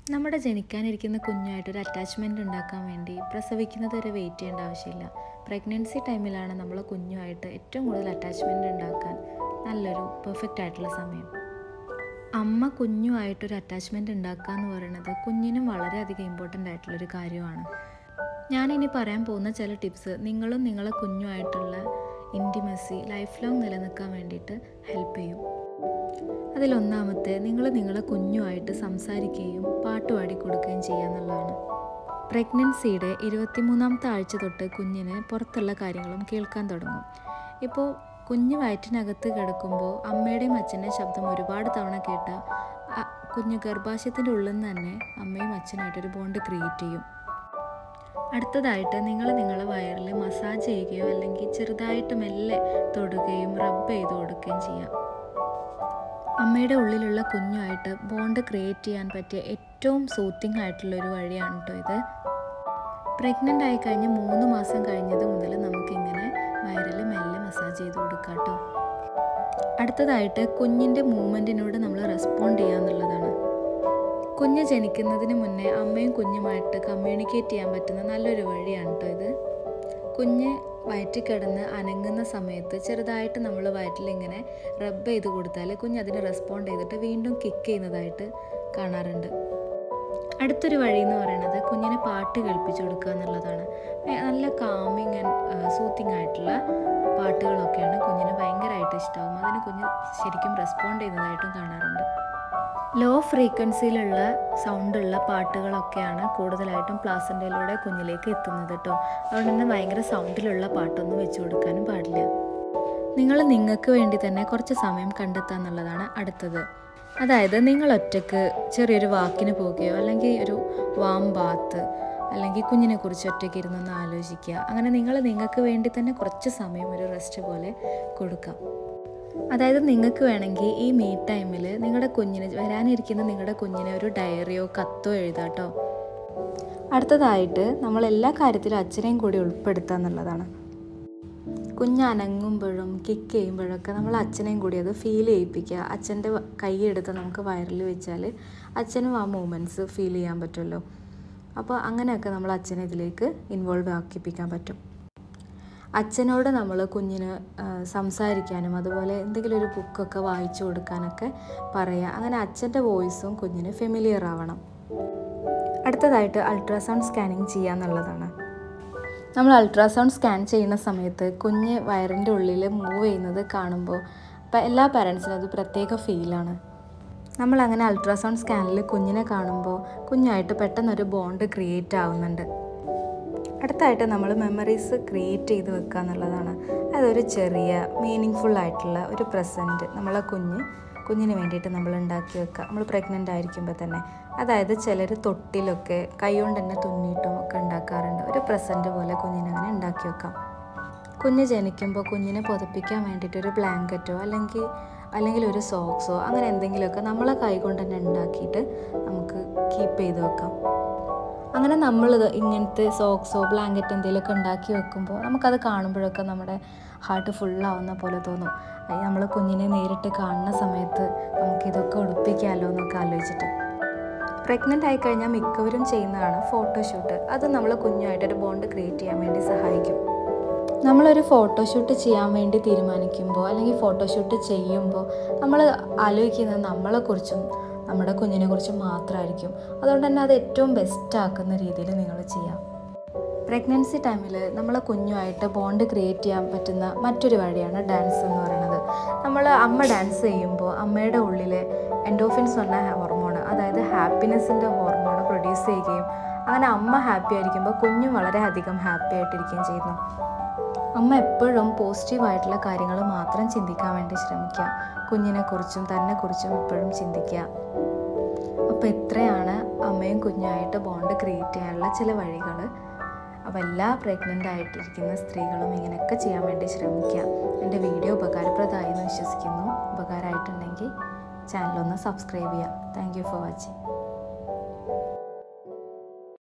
നമ്മുടെ ജനിക്കാനിരിക്കുന്ന കുഞ്ഞുമായിട്ടൊരു അറ്റാച്ച്മെൻറ്റ് ഉണ്ടാക്കാൻ വേണ്ടി പ്രസവിക്കുന്നത് വരെ വെയിറ്റ് ചെയ്യേണ്ട ആവശ്യമില്ല പ്രഗ്നൻസി ടൈമിലാണ് നമ്മൾ കുഞ്ഞുമായിട്ട് ഏറ്റവും കൂടുതൽ അറ്റാച്ച്മെൻറ്റ് ഉണ്ടാക്കാൻ നല്ലൊരു പെർഫെക്റ്റ് ആയിട്ടുള്ള സമയം അമ്മ കുഞ്ഞുമായിട്ടൊരു അറ്റാച്ച്മെൻറ്റ് ഉണ്ടാക്കുക എന്ന് പറയുന്നത് കുഞ്ഞിനും വളരെയധികം ഇമ്പോർട്ടൻ്റ് ആയിട്ടുള്ളൊരു കാര്യമാണ് ഞാനിനി പറയാൻ പോകുന്ന ചില ടിപ്സ് നിങ്ങളും നിങ്ങളെ കുഞ്ഞുമായിട്ടുള്ള ഇൻറ്റിമസി ലൈഫ് ലോങ് നിലനിൽക്കാൻ വേണ്ടിയിട്ട് ഹെൽപ്പ് ചെയ്യും അതിലൊന്നാമത്തെ നിങ്ങൾ നിങ്ങളെ കുഞ്ഞുമായിട്ട് സംസാരിക്കുകയും പാട്ട് പാടി കൊടുക്കുകയും ചെയ്യുക എന്നുള്ളതാണ് പ്രഗ്നൻസിയുടെ ഇരുപത്തിമൂന്നാമത്തെ ആഴ്ച തൊട്ട് കുഞ്ഞിന് പുറത്തുള്ള കാര്യങ്ങളും കേൾക്കാൻ തുടങ്ങും ഇപ്പോൾ കുഞ്ഞ് വയറ്റിനകത്ത് കിടക്കുമ്പോൾ അമ്മയുടെയും അച്ഛൻ്റെയും ശബ്ദം ഒരുപാട് തവണ കേട്ട അ- കുഞ്ഞ് ഗർഭാശയത്തിൻ്റെ ഉള്ളിൽ നിന്ന് തന്നെ അമ്മയും അച്ഛനായിട്ടൊരു ബോണ്ട് ക്രിയേറ്റ് ചെയ്യും അടുത്തതായിട്ട് നിങ്ങൾ നിങ്ങളെ വയറിൽ മസാജ് ചെയ്യുകയോ അല്ലെങ്കിൽ ചെറുതായിട്ട് മെല്ലെ തൊടുകയും റബ്ബ് ചെയ്ത് കൊടുക്കുകയും ചെയ്യാം അമ്മയുടെ ഉള്ളിലുള്ള കുഞ്ഞുമായിട്ട് ബോണ്ട് ക്രിയേറ്റ് ചെയ്യാൻ പറ്റിയ ഏറ്റവും സൂത്തിങ് ആയിട്ടുള്ള ഒരു വഴിയാണ് കേട്ടോ ഇത് പ്രഗ്നൻ്റ് ആയി കഴിഞ്ഞ് മൂന്ന് മാസം കഴിഞ്ഞത് മുതൽ നമുക്കിങ്ങനെ വയറിൽ മെല്ലെ മസാജ് ചെയ്ത് കൊടുക്കാം കേട്ടോ അടുത്തതായിട്ട് കുഞ്ഞിൻ്റെ മൂവ്മെൻറ്റിനോട് നമ്മൾ റെസ്പോണ്ട് ചെയ്യുക എന്നുള്ളതാണ് കുഞ്ഞ് ജനിക്കുന്നതിന് മുന്നേ അമ്മയും കുഞ്ഞുമായിട്ട് കമ്മ്യൂണിക്കേറ്റ് ചെയ്യാൻ പറ്റുന്ന നല്ലൊരു വഴിയാണ് കേട്ടോ ഇത് കുഞ്ഞ് വയറ്റിൽ കിടന്ന് അനങ്ങുന്ന സമയത്ത് ചെറുതായിട്ട് നമ്മൾ വയറ്റിൽ ഇങ്ങനെ റബ്ബ് ചെയ്ത് കൊടുത്താൽ കുഞ്ഞ് അതിന് റെസ്പോണ്ട് ചെയ്തിട്ട് വീണ്ടും കിക്ക് ചെയ്യുന്നതായിട്ട് കാണാറുണ്ട് അടുത്തൊരു വഴി എന്ന് പറയുന്നത് കുഞ്ഞിന് പാട്ട് കേൾപ്പിച്ചു കൊടുക്കുക എന്നുള്ളതാണ് ഏ, നല്ല കാമിങ് ആൻഡ് സൂത്തിങ് ആയിട്ടുള്ള പാട്ടുകളൊക്കെയാണ് കുഞ്ഞിന് ഭയങ്കരമായിട്ട് ഇഷ്ടമാവും അതിന് കുഞ്ഞ് ശരിക്കും റെസ്പോണ്ട് ചെയ്യുന്നതായിട്ടും കാണാറുണ്ട് ലോ ഫ്രീക്വൻസിയിലുള്ള സൗണ്ടുള്ള പാട്ടുകളൊക്കെയാണ് കൂടുതലായിട്ടും പ്ലാസൻ്റയിലൂടെ കുഞ്ഞിലേക്ക് എത്തുന്നത് കേട്ടോ അതുകൊണ്ട് തന്നെ ഭയങ്കര സൗണ്ടിലുള്ള പാട്ടൊന്നും വെച്ച് കൊടുക്കാനും പാടില്ല നിങ്ങൾ നിങ്ങൾക്ക് വേണ്ടി തന്നെ കുറച്ച് സമയം കണ്ടെത്തുക എന്നുള്ളതാണ് അടുത്തത് അതായത് നിങ്ങൾ ഒറ്റയ്ക്ക് ചെറിയൊരു വാക്കിന് പോവുകയോ അല്ലെങ്കിൽ ഒരു വാം ബാത്ത് അല്ലെങ്കിൽ കുഞ്ഞിനെ കുറിച്ച് ഒറ്റയ്ക്ക് ഇരുന്നൊന്ന് ആലോചിക്കുക അങ്ങനെ നിങ്ങൾ നിങ്ങൾക്ക് വേണ്ടി തന്നെ കുറച്ച് സമയം ഒരു റെസ്റ്റ് പോലെ കൊടുക്കാം അതായത് നിങ്ങൾക്ക് വേണമെങ്കിൽ ഈ മീ ടൈമിൽ നിങ്ങളുടെ കുഞ്ഞിന് വരാനിരിക്കുന്ന നിങ്ങളുടെ കുഞ്ഞിനെ ഒരു ഡയറിയോ കത്തോ എഴുതാം കേട്ടോ അടുത്തതായിട്ട് നമ്മൾ എല്ലാ കാര്യത്തിലും അച്ഛനെയും കൂടി ഉൾപ്പെടുത്തുക എന്നുള്ളതാണ് കുഞ്ഞ് അനങ്ങുമ്പോഴും കിക്ക് ചെയ്യുമ്പോഴൊക്കെ നമ്മൾ അച്ഛനെയും കൂടി അത് ഫീൽ ചെയ്യിപ്പിക്കുക അച്ഛൻ്റെ കൈയെടുത്ത് നമുക്ക് വയറിൽ വെച്ചാൽ അച്ഛനും ആ മൂമെൻറ്റ്സ് ഫീൽ ചെയ്യാൻ പറ്റുമല്ലോ അപ്പോൾ അങ്ങനെയൊക്കെ നമ്മൾ അച്ഛനെ ഇതിലേക്ക് ഇൻവോൾവ് ആക്കിപ്പിക്കാൻ പറ്റും അച്ഛനോട് നമ്മൾ കുഞ്ഞിന് ആ, സംസാരിക്കാനും അതുപോലെ എന്തെങ്കിലും ഒരു ബുക്കൊക്കെ വായിച്ചു കൊടുക്കാനൊക്കെ പറയുക അങ്ങനെ അച്ഛൻ്റെ വോയിസും കുഞ്ഞിന് ഫെമിലിയർ ആവണം അടുത്തതായിട്ട് അൾട്രാസൗണ്ട് സ്കാനിങ് ചെയ്യുക എന്നുള്ളതാണ് നമ്മൾ അൾട്രാസൗണ്ട് സ്കാൻ ചെയ്യുന്ന സമയത്ത് കുഞ്ഞ് വയറിൻ്റെ ഉള്ളിൽ മൂവ് ചെയ്യുന്നത് കാണുമ്പോൾ ഇപ്പം എല്ലാ പാരൻസിനും അത് പ്രത്യേക ഫീലാണ് നമ്മൾ അങ്ങനെ അൾട്രാസൗണ്ട് സ്കാനിൽ കുഞ്ഞിനെ കാണുമ്പോൾ കുഞ്ഞായിട്ട് പെട്ടെന്നൊരു ബോണ്ട് ക്രിയേറ്റ് ആവുന്നുണ്ട് അടുത്തായിട്ട് നമ്മൾ മെമ്മറീസ് ക്രിയേറ്റ് ചെയ്ത് വെക്കുക എന്നുള്ളതാണ് അതൊരു ചെറിയ മീനിങ് ഫുൾ ആയിട്ടുള്ള ഒരു പ്രസൻറ്റ് നമ്മളെ കുഞ്ഞ് കുഞ്ഞിന് വേണ്ടിയിട്ട് നമ്മൾ ഉണ്ടാക്കി വെക്കുക നമ്മൾ പ്രഗ്നൻ്റ് ആയിരിക്കുമ്പോൾ തന്നെ അതായത് ചിലർ തൊട്ടിലൊക്കെ കൈകൊണ്ട് തന്നെ തുന്നിയിട്ടും ഒക്കെ ഉണ്ടാക്കാറുണ്ട് ഒരു പ്രസൻറ്റ് പോലെ കുഞ്ഞിനെ അങ്ങനെ ഉണ്ടാക്കി വെക്കാം കുഞ്ഞ് ജനിക്കുമ്പോൾ കുഞ്ഞിനെ പുതപ്പിക്കാൻ വേണ്ടിയിട്ട് ഒരു ബ്ലാങ്കറ്റോ അല്ലെങ്കിൽ അല്ലെങ്കിൽ ഒരു സോക്സോ അങ്ങനെ എന്തെങ്കിലുമൊക്കെ നമ്മളെ കൈ കൊണ്ട് തന്നെ ഉണ്ടാക്കിയിട്ട് നമുക്ക് കീപ്പ് ചെയ്ത് വെക്കാം അങ്ങനെ നമ്മളിത് ഇങ്ങനത്തെ സോക്സോ ബ്ലാങ്കറ്റ് എന്തെങ്കിലുമൊക്കെ ഉണ്ടാക്കി വെക്കുമ്പോൾ നമുക്കത് കാണുമ്പോഴൊക്കെ നമ്മുടെ ഹാർട്ട് ഫുള്ളാവുന്ന പോലെ തോന്നും നമ്മൾ കുഞ്ഞിനെ നേരിട്ട് കാണുന്ന സമയത്ത് നമുക്കിതൊക്കെ ഉടുപ്പിക്കാമല്ലോ എന്നൊക്കെ ആലോചിച്ചിട്ട് പ്രഗ്നൻ്റ് ആയി കഴിഞ്ഞാൽ മിക്കവരും ചെയ്യുന്നതാണ് ഫോട്ടോഷൂട്ട് അത് നമ്മൾ കുഞ്ഞുമായിട്ടൊരു ബോണ്ട് ക്രിയേറ്റ് ചെയ്യാൻ വേണ്ടി സഹായിക്കും നമ്മളൊരു ഫോട്ടോഷൂട്ട് ചെയ്യാൻ വേണ്ടി തീരുമാനിക്കുമ്പോൾ അല്ലെങ്കിൽ ഫോട്ടോഷൂട്ട് ചെയ്യുമ്പോൾ നമ്മൾ ആലോചിക്കുന്നത് നമ്മളെക്കുറിച്ചും നമ്മുടെ കുഞ്ഞിനെ കുറിച്ചും മാത്രമായിരിക്കും അതുകൊണ്ട് തന്നെ അത് ഏറ്റവും ബെസ്റ്റ് ആക്കുന്ന രീതിയിൽ നിങ്ങൾ ചെയ്യാം പ്രഗ്നൻസി ടൈമിൽ നമ്മളെ കുഞ്ഞുമായിട്ട് ബോണ്ട് ക്രിയേറ്റ് ചെയ്യാൻ പറ്റുന്ന മറ്റൊരു വഴിയാണ് ഡാൻസ് എന്ന് പറയുന്നത് നമ്മൾ അമ്മ ഡാൻസ് ചെയ്യുമ്പോൾ അമ്മയുടെ ഉള്ളിലെ എൻഡോഫിൻസ് പറഞ്ഞ ഹോർമോൺ അതായത് ഹാപ്പിനെസ്സിൻ്റെ ഹോർമോൺ പ്രൊഡ്യൂസ് ചെയ്യുകയും അങ്ങനെ അമ്മ ഹാപ്പി ആയിരിക്കുമ്പോൾ കുഞ്ഞും വളരെയധികം ഹാപ്പി ആയിട്ടിരിക്കുകയും ചെയ്യുന്നു അമ്മ എപ്പോഴും പോസിറ്റീവായിട്ടുള്ള കാര്യങ്ങൾ മാത്രം ചിന്തിക്കാൻ വേണ്ടി ശ്രമിക്കുക കുഞ്ഞിനെക്കുറിച്ചും തന്നെക്കുറിച്ചും എപ്പോഴും ചിന്തിക്കുക അപ്പോൾ ഇത്രയാണ് അമ്മയും കുഞ്ഞുമായിട്ട് ബോണ്ട് ക്രിയേറ്റ് ചെയ്യാനുള്ള ചില വഴികൾ അപ്പോൾ എല്ലാ പ്രഗ്നൻ്റ് ആയിട്ടിരിക്കുന്ന സ്ത്രീകളും ഇങ്ങനെയൊക്കെ ചെയ്യാൻ വേണ്ടി ശ്രമിക്കുക എൻ്റെ വീഡിയോ ഉപകാരപ്രദമായി എന്ന് വിശ്വസിക്കുന്നു ഉപകാരമായിട്ടുണ്ടെങ്കിൽ ചാനലൊന്ന് സബ്സ്ക്രൈബ് ചെയ്യുക താങ്ക് യു ഫോർ വാച്ചിങ്